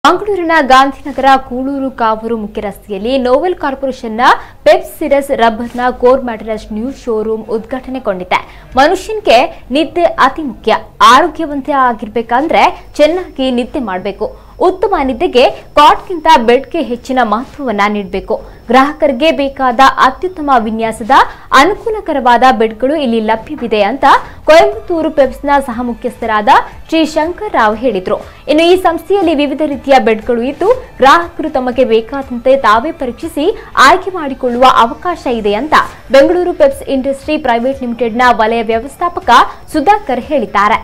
ಮಂಗಳೂರಿನ ಗಾಂಧಿನಗರ ಕೂಳೂರು ಕಾವೂರು ಮುಖ್ಯ ರಸ್ತೆಯಲ್ಲಿ ನೋವೆಲ್ ಕಾರ್ಪೊರೇಷನ್ನ ಪೆಪ್ ಸಿರಸ್ ರಬ್ಬರ್ನ ಕೋರ್ ಮ್ಯಾಟರಸ್ ನ್ಯೂ ಶೋರೂಮ್ ಉದ್ಘಾಟನೆಗೊಂಡಿದೆ ಮನುಷ್ಯನ್ಗೆ ನಿದ್ದೆ ಅತಿ ಮುಖ್ಯ ಆರೋಗ್ಯವಂತ ಆಗಿರ್ಬೇಕಂದ್ರೆ ಚೆನ್ನಾಗಿ ನಿದ್ದೆ ಮಾಡಬೇಕು ಉತ್ತಮ ನಿದ್ದೆಗೆ ಕಾಟ್ಗಿಂತ ಬೆಡ್ಗೆ ಹೆಚ್ಚಿನ ಮಹತ್ವವನ್ನ ನೀಡಬೇಕು ಗ್ರಾಹಕರಿಗೆ ಬೇಕಾದ ಅತ್ಯುತ್ತಮ ವಿನ್ಯಾಸದ ಅನುಕೂಲಕರವಾದ ಬೆಡ್ಗಳು ಇಲ್ಲಿ ಲಭ್ಯವಿದೆ ಅಂತ ಕೊಯಂಬತ್ತೂರು ಪೆಪ್ಸ್ನ ಸಹ ಮುಖ್ಯಸ್ಥರಾದ ಶ್ರೀ ಶಂಕರ್ ರಾವ್ ಹೇಳಿದ್ರು ಇನ್ನು ಈ ಸಂಸ್ಥೆಯಲ್ಲಿ ವಿವಿಧ ರೀತಿಯ ಬೆಡ್ಗಳು ಇದ್ದು ಗ್ರಾಹಕರು ತಮಗೆ ಬೇಕಾದಂತೆ ತಾವೇ ಪರೀಕ್ಷಿಸಿ ಆಯ್ಕೆ ಮಾಡಿಕೊಳ್ಳುವ ಅವಕಾಶ ಇದೆ ಅಂತ ಬೆಂಗಳೂರು ಪೆಪ್ಸ್ ಇಂಡಸ್ಟ್ರಿ ಪ್ರೈವೇಟ್ ಲಿಮಿಟೆಡ್ನ ವಲಯ ವ್ಯವಸ್ಥಾಪಕ ಸುಧಾಕರ್ ಹೇಳಿದ್ದಾರೆ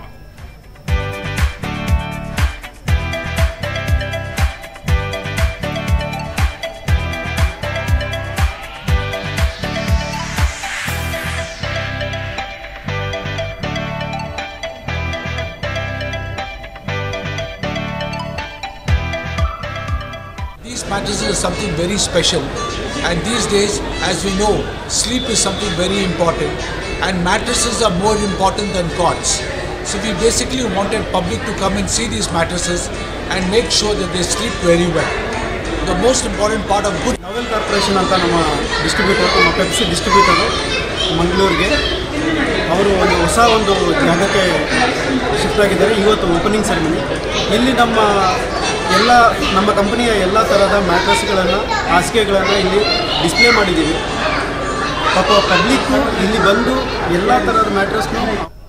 These mattresses are something very special, and these days, as we know, sleep is something very important, and mattresses are more important than cots. So we basically wanted public to come and see these mattresses and make sure that they sleep very well. The most important part of good Novel corporation ಅಂತ ನಮ್ಮ distributor ನಮ್ಮ Pepsi distributor ಮಂಗಳೂರಿಗೆ ಅವರು ಒಂದು ಹೊಸ ಒಂದು ಜಾಗಕ್ಕೆ shift ಆಗಿದ್ದಾರೆ ಇವತ್ತು ಓಪನಿಂಗ್ ಸೆರೆಮನಿ ಇಲ್ಲಿ ನಮ್ಮ ಎಲ್ಲ ನಮ್ಮ ಕಂಪನಿಯ ಎಲ್ಲ ಥರದ ಮ್ಯಾಟ್ರಸ್ಗಳನ್ನು ಹಾಸಿಗೆಗಳನ್ನು ಇಲ್ಲಿ ಡಿಸ್ಪ್ಲೇ ಮಾಡಿದ್ದೀವಿ ಪಾಪ ಪಬ್ಲಿಕ್ಕು ಇಲ್ಲಿ ಬಂದು ಎಲ್ಲ ಥರದ ಮ್ಯಾಟ್ರಸ್ನು